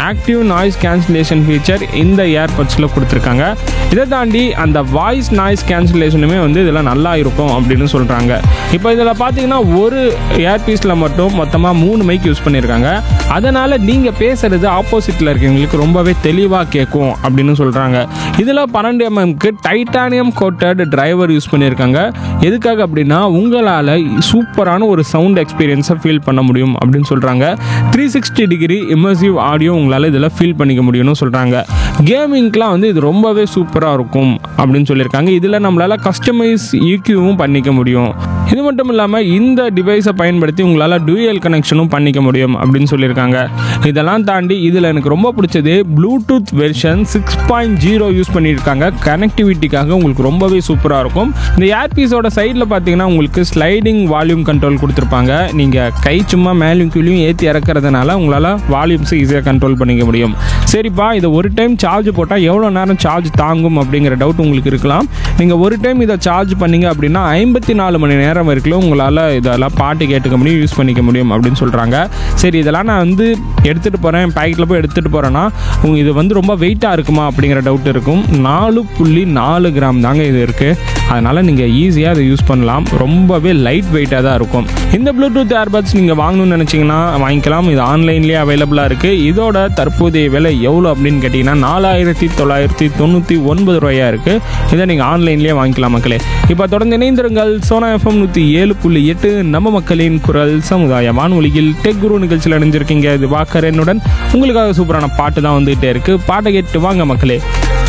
active noise cancellation feature இந்த ஏர்பட்ஸில் கொடுத்துருக்காங்க இதை தாண்டி அந்த வாய்ஸ் நாய்ஸ் கேன்சலேஷனுமே வந்து இதில் நல்லா இருக்கும் அப்படின்னு சொல்கிறாங்க இப்போ இதில் பார்த்தீங்கன்னா ஒரு ஏர்பீஸில் மட்டும் மொத்தமாக மூணு மைக் யூஸ் பண்ணியிருக்காங்க அதனால் நீங்கள் பேசுகிறது ஆப்போசிட்டில் இருக்கவங்களுக்கு ரொம்பவே தெளிவாக கேட்கும் அப்படின்னு சொல்கிறாங்க இதில் பன்னெண்டு எம்எம்க்கு டைட்டானியம் கோட்டட் டிரைவர் யூஸ் பண்ணியிருக்காங்க எதுக்காக அப்படின்னா உங்களால் சூப்பரான ஒரு சவுண்ட் எக்ஸ்பீரியன்ஸை ஃபீல் பண்ண முடியும் அப்படின்னு சொல்கிறாங்க three sixty degree immersive audio உங்களால் இதில் ஃபீல் பண்ணிக்க முடியும்னு சொல்கிறாங்க கேமிங்க்கெலாம் வந்து இது ரொம்பவே சூப்பராக இருக்கும் அப்படின்னு சொல்லியிருக்காங்க இதில் நம்மளால் கஸ்டமைஸ் ஈக்யூவும் பண்ணிக்க முடியும் இது மட்டும் இல்லாமல் இந்த டிவைஸை பயன்படுத்தி உங்களால் டூயல் கனெக்ஷனும் பண்ணிக்க முடியும் அப்படின்னு சொல்லியிருக்காங்க இதெல்லாம் தாண்டி இதில் எனக்கு ரொம்ப பிடிச்சது Bluetooth version six point zero use பண்ணியிருக்காங்க கனெக்டிவிட்டிக்காக உங்களுக்கு ரொம்பவே சூப்பராக இருக்கும் இந்த ஏர்பீஸோட சைடில் பார்த்தீங்கன்னா உங்களுக்கு ஸ்லைடிங் வால்யூம் கண்ட்ரோல் கொடுத்துருப்பாங்க நீங்கள் கை சும்மா மேலும் கீழையும் ஏற்றி இறக்குறதுனால உங்களால் வால்யூம்ஸ் ஈஸியாக கண்ட்ரோல் பண்ணிக்க முடியும் சரிப்பா இதை ஒரு டைம் சார்ஜ் போட்டால் எவ்வளோ நேரம் சார்ஜ் தாங்கும் அப்படிங்கிற டவுட் உங்களுக்கு இருக்கலாம் நீங்கள் ஒரு டைம் இதை சார்ஜ் பண்ணீங்க அப்படின்னா ஐம்பத்தி நாலு மணி நேரம் வரைக்கும் உங்களால் இதெல்லாம் பாட்டு கேட்டுக்க முடியும் யூஸ் பண்ணிக்க முடியும் அப்படின்னு சொல்கிறாங்க சரி இதெல்லாம் நான் வந்து எடுத்துகிட்டு போகிறேன் பேக்கெட்டில் போய் எடுத்துகிட்டு போகிறேன்னா உங்க இது வந்து ரொம்ப வெயிட்டாக இருக்குமா அப்படிங்கிற டவுட் இருக்கும் நாலு புள்ளி நாலு கிராம் தாங்க இது இருக்குது அதனால் நீங்கள் ஈஸியாக அதை யூஸ் பண்ணலாம் ரொம்பவே லைட் வெயிட்டாக தான் இருக்கும் இந்த ப்ளூடூத் ஏர்பட்ஸ் நீங்கள் வாங்கணும்னு நினச்சிங்கன்னா வாங்கிக்கலாம் இது ஆன்லைன்லேயே அவைலபிளாக இருக்குது இதோட தற்போதைய விலை எவ்வளோ அப்படின்னு கேட்டிங்கன்னா நாலாயிரத்தி தொள்ளாயிரத்தி தொண்ணூற்றி ஒன்பது ரூபாயாக இருக்குது இதை நீங்கள் ஆன்லைன்லேயே வாங்கிக்கலாம் மக்களே இப்போ தொடர்ந்து இணைந்திருங்கள் சோனா எஃப்எம் நூற்றி ஏழு புள்ளி எட்டு நம்ம மக்களின் குரல் சமுதாய வானொலியில் டெக் குரு நிகழ்ச்சியில் அடைஞ்சிருக்கீங்க இது வாக்கரனுடன் உங்களுக்காக சூப்பரான பாட்டு தான் வந்துகிட்டே இருக்குது பாட்டை கேட்டு வாங்க மக்களே